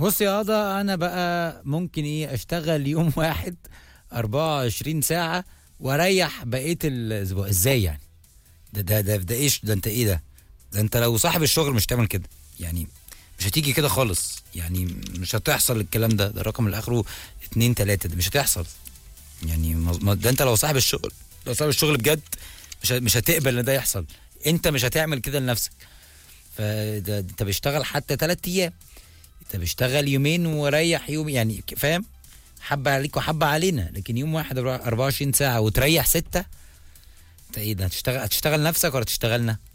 بص يا قضا انا بقى ممكن ايه اشتغل يوم واحد 24 ساعه واريح بقيه الاسبوع ازاي يعني ده ده ده, ده ايش ده انت ايه ده ده انت لو صاحب الشغل مش تعمل كده يعني مش هتيجي كده خالص يعني مش هتحصل الكلام ده ده الرقم اللي اخره 2 3 ده مش هتحصل يعني مز- ما- ده انت لو صاحب الشغل لو صاحب الشغل بجد مش ه- مش هتقبل ان ده يحصل انت مش هتعمل كده لنفسك فده انت بيشتغل حتى ثلاث ايام انت بيشتغل يومين وريح يوم يعني ك- فاهم حبة عليك وحبة علينا لكن يوم واحد 24 ساعة وتريح ستة انت ايه ده هتشتغل هتشتغل نفسك ولا تشتغلنا